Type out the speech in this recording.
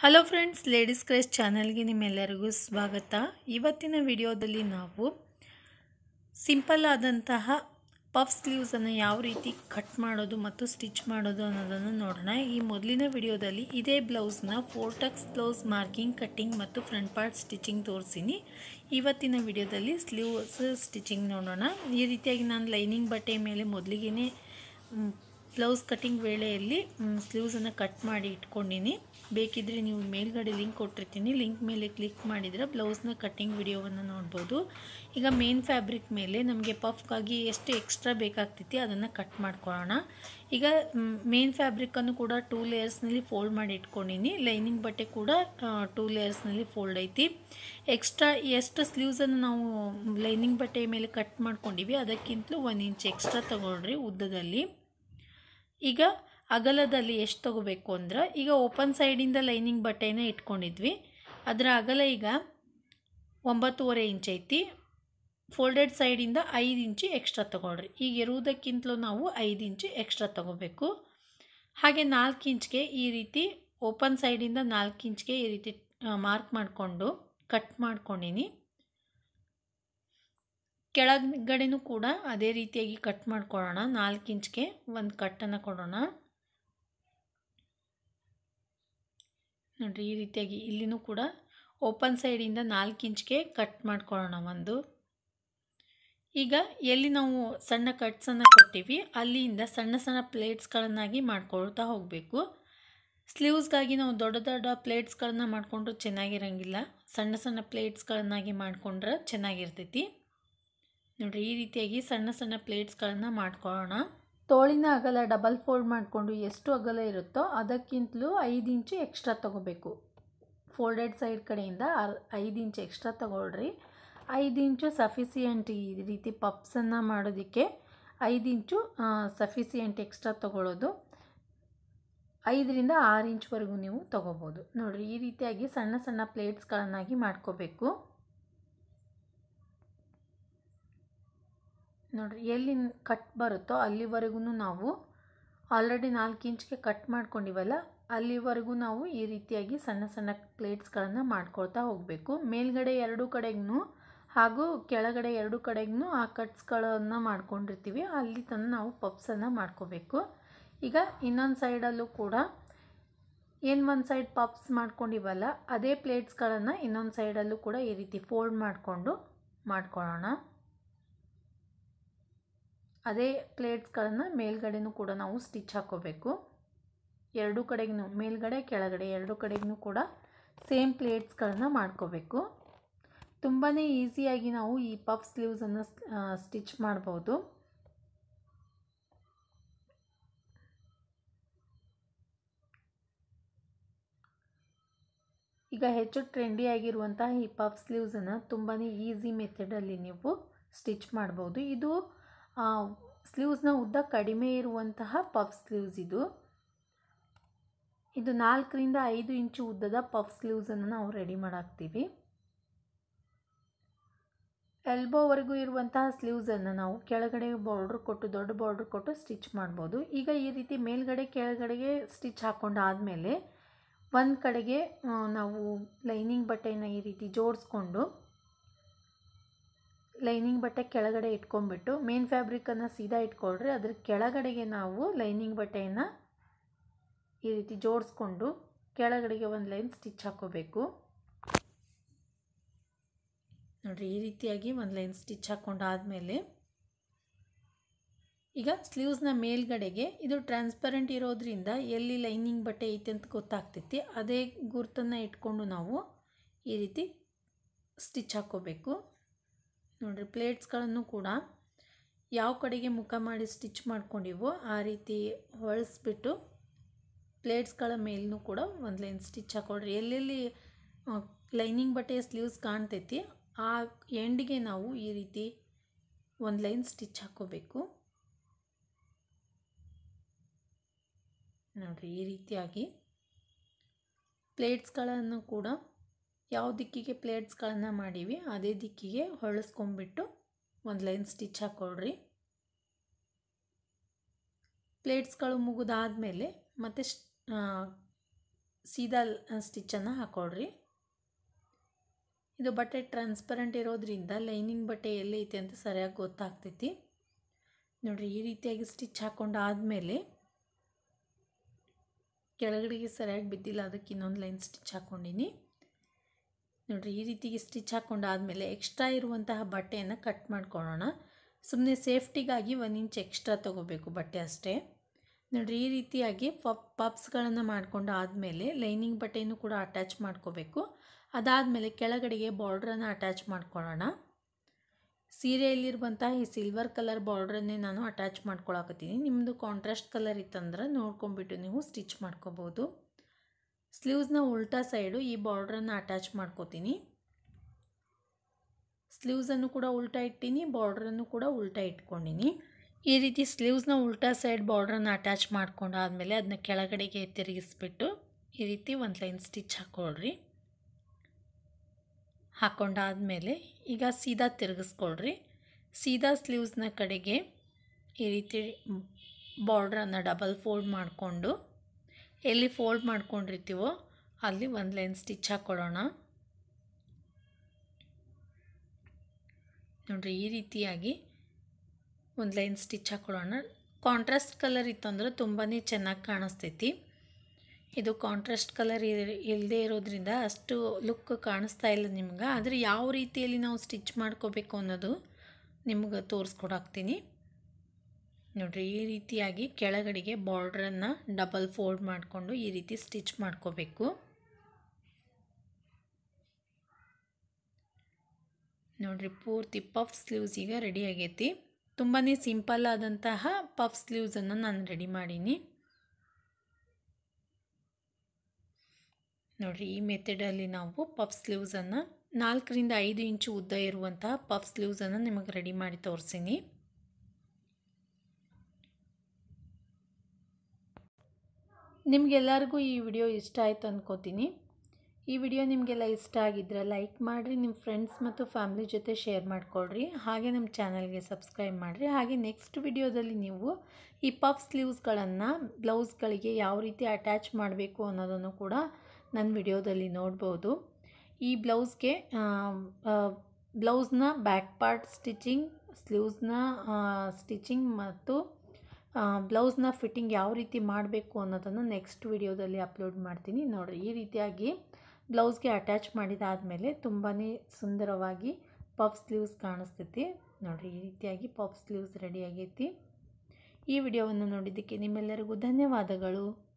hello friends ladies craze ಚಾನಲ್ಗೆ ನಿಮ್ಮೆಲ್ಲರಿಗೂ ಸ್ವಾಗತ ಇವತ್ತಿನ ವಿಡಿಯೋದಲ್ಲಿ ನಾವು ಸಿಂಪಲ್ ಆದಂತಹ ಪಫ್ ಸ್ಲೀವ್ಸನ್ನು ಯಾವ ರೀತಿ ಕಟ್ ಮಾಡೋದು ಮತ್ತು ಸ್ಟಿಚ್ ಮಾಡೋದು ಅನ್ನೋದನ್ನು ನೋಡೋಣ ಈ ಮೊದಲಿನ ವಿಡಿಯೋದಲ್ಲಿ ಇದೇ ಬ್ಲೌಸ್ನ ಫೋರ್ಟಕ್ಸ್ ಬ್ಲೌಸ್ ಮಾರ್ಕಿಂಗ್ ಕಟ್ಟಿಂಗ್ ಮತ್ತು ಫ್ರಂಟ್ ಪಾರ್ಟ್ ಸ್ಟಿಚಿಂಗ್ ತೋರಿಸಿನಿ ಇವತ್ತಿನ ವಿಡಿಯೋದಲ್ಲಿ ಸ್ಲೀವ್ಸ್ ಸ್ಟಿಚಿಂಗ್ ನೋಡೋಣ ಈ ರೀತಿಯಾಗಿ ನಾನು ಲೈನಿಂಗ್ ಬಟ್ಟೆ ಮೇಲೆ ಮೊದಲಿಗೆ ಬ್ಲೌಸ್ ಕಟ್ಟಿಂಗ್ ವೇಳೆಯಲ್ಲಿ ಸ್ಲೀವ್ಸನ್ನು ಕಟ್ ಮಾಡಿ ಇಟ್ಕೊಂಡಿನಿ ಬೇಕಿದ್ದರೆ ನೀವು ಮೇಲ್ಗಡೆ ಲಿಂಕ್ ಕೊಟ್ಟಿರ್ತೀನಿ ಲಿಂಕ್ ಮೇಲೆ ಕ್ಲಿಕ್ ಮಾಡಿದರೆ ಬ್ಲೌಸ್ನ ಕಟ್ಟಿಂಗ್ ವಿಡಿಯೋವನ್ನು ನೋಡ್ಬೋದು ಈಗ ಮೇನ್ ಫ್ಯಾಬ್ರಿಕ್ ಮೇಲೆ ನಮಗೆ ಪಫ್ಗಾಗಿ ಎಷ್ಟು ಎಕ್ಸ್ಟ್ರಾ ಬೇಕಾಗ್ತೈತಿ ಅದನ್ನು ಕಟ್ ಮಾಡ್ಕೊಳ್ಳೋಣ ಈಗ ಮೇನ್ ಫ್ಯಾಬ್ರಿಕನ್ನು ಕೂಡ ಟೂ ಲೇಯರ್ಸ್ನಲ್ಲಿ ಫೋಲ್ಡ್ ಮಾಡಿ ಇಟ್ಕೊಂಡಿನಿ ಲೈನಿಂಗ್ ಬಟ್ಟೆ ಕೂಡ ಟೂ ಲೇಯರ್ಸ್ನಲ್ಲಿ ಫೋಲ್ಡ್ ಐತಿ ಎಕ್ಸ್ಟ್ರಾ ಎಷ್ಟು ಸ್ಲೀವ್ಸನ್ನು ನಾವು ಲೈನಿಂಗ್ ಬಟ್ಟೆ ಮೇಲೆ ಕಟ್ ಮಾಡ್ಕೊಂಡಿವಿ ಅದಕ್ಕಿಂತಲೂ ಒಂದು ಇಂಚ್ ಎಕ್ಸ್ಟ್ರಾ ತೊಗೊಳ್ರಿ ಉದ್ದದಲ್ಲಿ ಈಗ ಅಗಲದಲ್ಲಿ ಎಷ್ಟು ತೊಗೋಬೇಕು ಅಂದ್ರೆ ಈಗ ಓಪನ್ ಸೈಡಿಂದ ಲೈನಿಂಗ್ ಬಟ್ಟೆನ ಇಟ್ಕೊಂಡಿದ್ವಿ ಅದರ ಅಗಲ ಈಗ ಒಂಬತ್ತುವರೆ ಇಂಚ್ ಐತಿ ಫೋಲ್ಡೆಡ್ ಸೈಡಿಂದ ಐದು ಇಂಚು ಎಕ್ಸ್ಟ್ರಾ ತೊಗೊಳ್ರಿ ಈಗ ಇರುವುದಕ್ಕಿಂತಲೂ ನಾವು ಐದು ಇಂಚು ಎಕ್ಸ್ಟ್ರಾ ತೊಗೋಬೇಕು ಹಾಗೆ ನಾಲ್ಕು ಇಂಚ್ಗೆ ಈ ರೀತಿ ಓಪನ್ ಸೈಡಿಂದ ನಾಲ್ಕು ಇಂಚ್ಗೆ ಈ ರೀತಿ ಮಾರ್ಕ್ ಮಾಡಿಕೊಂಡು ಕಟ್ ಮಾಡ್ಕೊಂಡಿನಿ ಕೆಳಗಡೆನೂ ಕೂಡ ಅದೇ ರೀತಿಯಾಗಿ ಕಟ್ ಮಾಡ್ಕೊಳ್ಳೋಣ ನಾಲ್ಕು ಇಂಚ್ಗೆ ಒಂದು ಕಟ್ಟನ್ನು ಕೊಡೋಣ ನೋಡಿರಿ ಈ ರೀತಿಯಾಗಿ ಇಲ್ಲಿನೂ ಕೂಡ ಓಪನ್ ಸೈಡಿಂದ ನಾಲ್ಕು ಇಂಚ್ಗೆ ಕಟ್ ಮಾಡ್ಕೊಳ್ಳೋಣ ಒಂದು ಈಗ ಎಲ್ಲಿ ನಾವು ಸಣ್ಣ ಕಟ್ಸನ್ನು ಕೊಟ್ಟಿವಿ ಅಲ್ಲಿಂದ ಸಣ್ಣ ಸಣ್ಣ ಪ್ಲೇಟ್ಸ್ಗಳನ್ನಾಗಿ ಮಾಡ್ಕೊಳ್ತಾ ಹೋಗಬೇಕು ಸ್ಲೀವ್ಸ್ಗಾಗಿ ನಾವು ದೊಡ್ಡ ದೊಡ್ಡ ಪ್ಲೇಟ್ಸ್ಗಳನ್ನ ಮಾಡಿಕೊಂಡ್ರೆ ಚೆನ್ನಾಗಿರಂಗಿಲ್ಲ ಸಣ್ಣ ಸಣ್ಣ ಪ್ಲೇಟ್ಸ್ಗಳನ್ನಾಗಿ ಮಾಡಿಕೊಂಡ್ರೆ ಚೆನ್ನಾಗಿರ್ತೈತಿ ನೋಡಿರಿ ಈ ರೀತಿಯಾಗಿ ಸಣ್ಣ ಸಣ್ಣ ಪ್ಲೇಟ್ಸ್ಗಳನ್ನು ಮಾಡ್ಕೊಳ್ಳೋಣ ತೋಳಿನ ಅಗಲ ಡಬಲ್ ಫೋಲ್ಡ್ ಮಾಡಿಕೊಂಡು ಎಷ್ಟು ಅಗಲ ಇರುತ್ತೋ ಅದಕ್ಕಿಂತಲೂ ಐದು ಇಂಚು ಎಕ್ಸ್ಟ್ರಾ ತೊಗೋಬೇಕು ಫೋಲ್ಡೆಡ್ ಸೈಡ್ ಕಡೆಯಿಂದ ಐದು ಇಂಚು ಎಕ್ಸ್ಟ್ರಾ ತೊಗೊಳ್ರಿ ಐದು ಇಂಚು ಸಫಿಸಿಯೆಂಟ್ ಈ ರೀತಿ ಪಪ್ಸನ್ನು ಮಾಡೋದಕ್ಕೆ ಐದು ಇಂಚು ಸಫಿಸಿಯೆಂಟ್ ಎಕ್ಸ್ಟ್ರಾ ತೊಗೊಳ್ಳೋದು ಐದರಿಂದ ಆರು ಇಂಚ್ವರೆಗೂ ನೀವು ತೊಗೋಬೋದು ನೋಡಿರಿ ಈ ರೀತಿಯಾಗಿ ಸಣ್ಣ ಸಣ್ಣ ಪ್ಲೇಟ್ಸ್ಗಳನ್ನಾಗಿ ಮಾಡ್ಕೋಬೇಕು ನೋಡಿರಿ ಎಲ್ಲಿ ಕಟ್ ಬರುತ್ತೋ ಅಲ್ಲಿವರೆಗೂ ನಾವು ಆಲ್ರೆಡಿ ನಾಲ್ಕು ಇಂಚ್ಗೆ ಕಟ್ ಮಾಡ್ಕೊಂಡಿವಲ್ಲ ಅಲ್ಲಿವರೆಗೂ ನಾವು ಈ ರೀತಿಯಾಗಿ ಸಣ್ಣ ಸಣ್ಣ ಪ್ಲೇಟ್ಸ್ಗಳನ್ನು ಮಾಡ್ಕೊಳ್ತಾ ಹೋಗಬೇಕು ಮೇಲ್ಗಡೆ ಎರಡು ಕಡೆಗೂ ಹಾಗೂ ಕೆಳಗಡೆ ಎರಡು ಕಡೆಗೂ ಆ ಕಟ್ಸ್ಗಳನ್ನು ಮಾಡ್ಕೊಂಡಿರ್ತೀವಿ ಅಲ್ಲಿ ತನಕ ನಾವು ಪಪ್ಸನ್ನು ಮಾಡ್ಕೋಬೇಕು ಈಗ ಇನ್ನೊಂದು ಸೈಡಲ್ಲೂ ಕೂಡ ಏನು ಒಂದು ಸೈಡ್ ಪಪ್ಸ್ ಮಾಡ್ಕೊಂಡಿವಲ್ಲ ಅದೇ ಪ್ಲೇಟ್ಸ್ಗಳನ್ನು ಇನ್ನೊಂದು ಸೈಡಲ್ಲೂ ಕೂಡ ಈ ರೀತಿ ಫೋಲ್ಡ್ ಮಾಡಿಕೊಂಡು ಮಾಡ್ಕೊಳ್ಳೋಣ ಅದೇ ಪ್ಲೇಟ್ಸ್ಗಳನ್ನು ಮೇಲ್ಗಡೆನೂ ಕೂಡ ನಾವು ಸ್ಟಿಚ್ ಹಾಕೋಬೇಕು ಎರಡು ಕಡೆಗೂ ಮೇಲ್ಗಡೆ ಕೆಳಗಡೆ ಎರಡು ಕಡೆಗೂ ಕೂಡ ಸೇಮ್ ಪ್ಲೇಟ್ಸ್ಗಳನ್ನ ಮಾಡ್ಕೋಬೇಕು ತುಂಬಾ ಈಸಿಯಾಗಿ ನಾವು ಈ ಪಫ್ ಸ್ಲೀವ್ಸನ್ನು ಸ್ಟಿಚ್ ಮಾಡ್ಬೋದು ಈಗ ಹೆಚ್ಚು ಟ್ರೆಂಡಿ ಆಗಿರುವಂತಹ ಈ ಪಫ್ ಸ್ಲೀವ್ಸನ್ನು ತುಂಬಾ ಈಸಿ ಮೆಥಡಲ್ಲಿ ನೀವು ಸ್ಟಿಚ್ ಮಾಡ್ಬೋದು ಇದು ಸ್ಲೀವ್ಸ್ನ ಉದ್ದ ಕಡಿಮೆ ಇರುವಂತಹ ಪಫ್ ಸ್ಲೀವ್ಸ್ ಇದು ಇದು ನಾಲ್ಕರಿಂದ ಐದು ಇಂಚು ಉದ್ದದ ಪಫ್ ಸ್ಲೀವ್ಸನ್ನು ನಾವು ರೆಡಿ ಮಾಡಾಕ್ತೀವಿ ಎಲ್ಬೋವರೆಗೂ ಇರುವಂತಹ ಸ್ಲೀವ್ಸನ್ನು ನಾವು ಕೆಳಗಡೆ ಬಾರ್ಡ್ರ್ ಕೊಟ್ಟು ದೊಡ್ಡ ಬಾರ್ಡ್ರ್ ಕೊಟ್ಟು ಸ್ಟಿಚ್ ಮಾಡ್ಬೋದು ಈಗ ಈ ರೀತಿ ಮೇಲ್ಗಡೆ ಕೆಳಗಡೆಗೆ ಸ್ಟಿಚ್ ಹಾಕ್ಕೊಂಡಾದಮೇಲೆ ಒಂದು ಕಡೆಗೆ ನಾವು ಲೈನಿಂಗ್ ಬಟ್ಟೆನ ಈ ರೀತಿ ಜೋಡಿಸ್ಕೊಂಡು ಲೈನಿಂಗ್ ಬಟ್ಟೆ ಕೆಳಗಡೆ ಇಟ್ಕೊಂಡ್ಬಿಟ್ಟು ಮೇನ್ ಫ್ಯಾಬ್ರಿಕನ್ನು ಸೀದಾ ಇಟ್ಕೊಳ್ರಿ ಅದ್ರ ಕೆಳಗಡೆಗೆ ನಾವು ಲೈನಿಂಗ್ ಬಟ್ಟೆಯನ್ನು ಈ ರೀತಿ ಜೋಡಿಸ್ಕೊಂಡು ಕೆಳಗಡೆಗೆ ಒಂದು ಲೈನ್ ಸ್ಟಿಚ್ ಹಾಕ್ಕೋಬೇಕು ನೋಡಿರಿ ಈ ರೀತಿಯಾಗಿ ಒಂದು ಲೈನ್ ಸ್ಟಿಚ್ ಹಾಕ್ಕೊಂಡಾದಮೇಲೆ ಈಗ ಸ್ಲೀವ್ಸ್ನ ಮೇಲ್ಗಡೆಗೆ ಇದು ಟ್ರಾನ್ಸ್ಪರೆಂಟ್ ಇರೋದ್ರಿಂದ ಎಲ್ಲಿ ಲೈನಿಂಗ್ ಬಟ್ಟೆ ಐತೆ ಅಂತ ಗೊತ್ತಾಗ್ತೈತಿ ಅದೇ ಗುರ್ತನ್ನು ಇಟ್ಕೊಂಡು ನಾವು ಈ ರೀತಿ ಸ್ಟಿಚ್ ಹಾಕ್ಕೋಬೇಕು ನೋಡಿರಿ ಪ್ಲೇಟ್ಸ್ಗಳನ್ನು ಕೂಡ ಯಾವ ಕಡೆಗೆ ಮುಖ ಮಾಡಿ ಸ್ಟಿಚ್ ಮಾಡ್ಕೊಂಡಿವೋ ಆ ರೀತಿ ಹೊಳಿಸ್ಬಿಟ್ಟು ಪ್ಲೇಟ್ಸ್ಗಳ ಮೇಲೂ ಕೂಡ ಒಂದು ಲೈನ್ ಸ್ಟಿಚ್ ಹಾಕೊಳ್ರಿ ಎಲ್ಲೆಲ್ಲಿ ಲೈನಿಂಗ್ ಬಟ್ಟೆಯ ಸ್ಲೀವ್ಸ್ ಕಾಣ್ತೈತಿ ಆ ಎಂಡಿಗೆ ನಾವು ಈ ರೀತಿ ಒಂದು ಲೈನ್ ಸ್ಟಿಚ್ ಹಾಕ್ಕೋಬೇಕು ನೋಡಿರಿ ಈ ರೀತಿಯಾಗಿ ಪ್ಲೇಟ್ಸ್ಗಳನ್ನು ಕೂಡ ಯಾವ ದಿಕ್ಕಿಗೆ ಪ್ಲೇಟ್ಸ್ಗಳನ್ನು ಮಾಡೀವಿ ಅದೇ ದಿಕ್ಕಿಗೆ ಹೊಳಿಸ್ಕೊಂಬಿಟ್ಟು ಒಂದು ಲೈನ್ ಸ್ಟಿಚ್ ಹಾಕ್ಕೊಳ್ರಿ ಪ್ಲೇಟ್ಸ್ಗಳು ಮುಗಿದಾದಮೇಲೆ ಮತ್ತು ಸೀದಾ ಸ್ಟಿಚ್ಚನ್ನು ಹಾಕ್ಕೊಳ್ರಿ ಇದು ಬಟ್ಟೆ ಟ್ರಾನ್ಸ್ಪರೆಂಟ್ ಇರೋದ್ರಿಂದ ಲೈನಿಂಗ್ ಬಟ್ಟೆ ಎಲ್ಲೈತೆ ಅಂತ ಸರಿಯಾಗಿ ಗೊತ್ತಾಗ್ತೈತಿ ನೋಡಿರಿ ಈ ರೀತಿಯಾಗಿ ಸ್ಟಿಚ್ ಹಾಕ್ಕೊಂಡು ಆದಮೇಲೆ ಕೆಳಗಡೆಗೆ ಸರಿಯಾಗಿ ಬಿದ್ದಿಲ್ಲ ಅದಕ್ಕೆ ಇನ್ನೊಂದು ಲೈನ್ ಸ್ಟಿಚ್ ಹಾಕ್ಕೊಂಡಿನಿ ನೋಡಿರಿ ಈ ರೀತಿಗೆ ಸ್ಟಿಚ್ ಹಾಕ್ಕೊಂಡು ಆದಮೇಲೆ ಎಕ್ಸ್ಟ್ರಾ ಇರುವಂತಹ ಬಟ್ಟೆಯನ್ನು ಕಟ್ ಮಾಡ್ಕೊಳ್ಳೋಣ ಸುಮ್ಮನೆ ಸೇಫ್ಟಿಗಾಗಿ ಒಂದು ಇಂಚ್ ಎಕ್ಸ್ಟ್ರಾ ತೊಗೋಬೇಕು ಬಟ್ಟೆ ಅಷ್ಟೇ ನೋಡಿರಿ ಈ ರೀತಿಯಾಗಿ ಪಪ್ ಪಪ್ಸ್ಗಳನ್ನು ಮಾಡ್ಕೊಂಡು ಆದಮೇಲೆ ಲೈನಿಂಗ್ ಬಟ್ಟೆಯನ್ನು ಕೂಡ ಅಟ್ಯಾಚ್ ಮಾಡ್ಕೋಬೇಕು ಅದಾದಮೇಲೆ ಕೆಳಗಡೆಗೆ ಬಾರ್ಡ್ರನ್ನು ಅಟ್ಯಾಚ್ ಮಾಡ್ಕೊಳ್ಳೋಣ ಸೀರೆಯಲ್ಲಿರುವಂತಹ ಈ ಸಿಲ್ವರ್ ಕಲರ್ ಬಾರ್ಡ್ರನ್ನೇ ನಾನು ಅಟ್ಯಾಚ್ ಮಾಡ್ಕೊಳಕತ್ತೀನಿ ನಿಮ್ಮದು ಕಾಂಟ್ರಾಸ್ಟ್ ಕಲರ್ ಇತ್ತಂದ್ರೆ ನೋಡ್ಕೊಂಬಿಟ್ಟು ನೀವು ಸ್ಟಿಚ್ ಮಾಡ್ಕೋಬೋದು ಸ್ಲೀವ್ಸ್ನ ಉಲ್ಟಾ ಸೈಡು ಈ ಬಾರ್ಡ್ರನ್ನು ಅಟ್ಯಾಚ್ ಮಾಡ್ಕೋತೀನಿ ಸ್ಲೀವ್ಸನ್ನು ಕೂಡ ಉಲ್ಟಾ ಇಟ್ಟೀನಿ ಬಾರ್ಡ್ರನ್ನು ಕೂಡ ಉಲ್ಟಾ ಇಟ್ಕೊಂಡಿನಿ ಈ ರೀತಿ ಸ್ಲೀವ್ಸ್ನ ಉಲ್ಟಾ ಸೈಡ್ ಬಾರ್ಡ್ರನ್ನು ಅಟ್ಯಾಚ್ ಮಾಡ್ಕೊಂಡು ಆದಮೇಲೆ ಅದನ್ನ ಕೆಳಗಡೆಗೆ ತಿರುಗಿಸ್ಬಿಟ್ಟು ಈ ರೀತಿ ಒಂದು ಲೈನ್ ಸ್ಟಿಚ್ ಹಾಕ್ಕೊಳ್ರಿ ಹಾಕ್ಕೊಂಡಾದಮೇಲೆ ಈಗ ಸೀದಾ ತಿರುಗಿಸ್ಕೊಳ್ರಿ ಸೀದಾ ಸ್ಲೀವ್ಸ್ನ ಕಡೆಗೆ ಈ ರೀತಿ ಬಾರ್ಡ್ರನ್ನು ಡಬಲ್ ಫೋಲ್ಡ್ ಮಾಡಿಕೊಂಡು ಎಲ್ಲಿ ಫೋಲ್ಡ್ ಮಾಡ್ಕೊಂಡಿರ್ತೀವೋ ಅಲ್ಲಿ ಒಂದು ಲೈನ್ ಸ್ಟಿಚ್ ಹಾಕ್ಕೊಳ್ಳೋಣ ನೋಡಿರಿ ಈ ರೀತಿಯಾಗಿ ಒಂದು ಲೈನ್ ಸ್ಟಿಚ್ ಹಾಕ್ಕೊಳ್ಳೋಣ ಕಾಂಟ್ರಾಸ್ಟ್ ಕಲರ್ ಇತ್ತಂದ್ರೆ ತುಂಬಾ ಚೆನ್ನಾಗಿ ಕಾಣಿಸ್ತೈತಿ ಇದು ಕಾಂಟ್ರಾಸ್ಟ್ ಕಲರ್ ಇಲ್ಲದೆ ಇರೋದ್ರಿಂದ ಅಷ್ಟು ಲುಕ್ ಕಾಣಿಸ್ತಾ ಇಲ್ಲ ನಿಮ್ಗೆ ಆದರೆ ಯಾವ ರೀತಿಯಲ್ಲಿ ನಾವು ಸ್ಟಿಚ್ ಮಾಡ್ಕೋಬೇಕು ಅನ್ನೋದು ನಿಮ್ಗೆ ತೋರಿಸ್ಕೊಡಾಕ್ತೀನಿ ನೋಡಿರಿ ಈ ರೀತಿಯಾಗಿ ಕೆಳಗಡೆಗೆ ಬಾರ್ಡ್ರನ್ನು ಡಬಲ್ ಫೋಲ್ಡ್ ಮಾಡಿಕೊಂಡು ಈ ರೀತಿ ಸ್ಟಿಚ್ ಮಾಡ್ಕೋಬೇಕು ನೋಡಿರಿ ಪೂರ್ತಿ ಪಫ್ ಸ್ಲೀವ್ಸ್ ಈಗ ರೆಡಿ ಆಗೈತಿ ತುಂಬಾ ಸಿಂಪಲ್ ಆದಂತಹ ಪಫ್ ಸ್ಲೀವ್ಸನ್ನು ನಾನು ರೆಡಿ ಮಾಡೀನಿ ನೋಡಿರಿ ಈ ಮೆಥಡಲ್ಲಿ ನಾವು ಪಫ್ ಸ್ಲೀವ್ಸನ್ನು ನಾಲ್ಕರಿಂದ ಐದು ಇಂಚು ಉದ್ದ ಇರುವಂತಹ ಪಫ್ ಸ್ಲೀವ್ಸನ್ನು ನಿಮಗೆ ರೆಡಿ ಮಾಡಿ ತೋರಿಸೀನಿ ನಿಮಗೆಲ್ಲರಿಗೂ ಈ ವಿಡಿಯೋ ಇಷ್ಟ ಆಯಿತು ಅಂದ್ಕೋತೀನಿ ಈ ವಿಡಿಯೋ ನಿಮಗೆಲ್ಲ ಇಷ್ಟ ಆಗಿದ್ದರೆ ಲೈಕ್ ಮಾಡಿರಿ ನಿಮ್ಮ ಫ್ರೆಂಡ್ಸ್ ಮತ್ತು ಫ್ಯಾಮ್ಲಿ ಜೊತೆ ಶೇರ್ ಮಾಡಿಕೊಳ್ರಿ ಹಾಗೆ ನಮ್ಮ ಚಾನಲ್ಗೆ ಸಬ್ಸ್ಕ್ರೈಬ್ ಮಾಡಿರಿ ಹಾಗೆ ನೆಕ್ಸ್ಟ್ ವಿಡಿಯೋದಲ್ಲಿ ನೀವು ಈ ಪಫ್ ಸ್ಲೀವ್ಸ್ಗಳನ್ನು ಬ್ಲೌಸ್ಗಳಿಗೆ ಯಾವ ರೀತಿ ಅಟ್ಯಾಚ್ ಮಾಡಬೇಕು ಅನ್ನೋದನ್ನು ಕೂಡ ನನ್ನ ವಿಡಿಯೋದಲ್ಲಿ ನೋಡ್ಬೋದು ಈ ಬ್ಲೌಸ್ಗೆ ಬ್ಲೌಸ್ನ ಬ್ಯಾಕ್ ಪಾರ್ಟ್ ಸ್ಟಿಚಿಂಗ್ ಸ್ಲೀವ್ಸ್ನ ಸ್ಟಿಚಿಂಗ್ ಮತ್ತು ಬ್ಲೌಸ್ನ ಫಿಟ್ಟಿಂಗ್ ಯಾವ ರೀತಿ ಮಾಡಬೇಕು ಅನ್ನೋದನ್ನು ನೆಕ್ಸ್ಟ್ ವಿಡಿಯೋದಲ್ಲಿ ಅಪ್ಲೋಡ್ ಮಾಡ್ತೀನಿ ನೋಡಿರಿ ಈ ರೀತಿಯಾಗಿ ಬ್ಲೌಸ್ಗೆ ಅಟ್ಯಾಚ್ ಮಾಡಿದಾದಮೇಲೆ ತುಂಬಾ ಸುಂದರವಾಗಿ ಪಫ್ ಸ್ಲೀವ್ಸ್ ಕಾಣಿಸ್ತೈತಿ ನೋಡಿರಿ ಈ ರೀತಿಯಾಗಿ ಪಫ್ ಸ್ಲೀವ್ಸ್ ರೆಡಿ ಆಗೈತಿ ಈ ವಿಡಿಯೋವನ್ನು ನೋಡಿದ್ದಕ್ಕೆ ನಿಮ್ಮೆಲ್ಲರಿಗೂ ಧನ್ಯವಾದಗಳು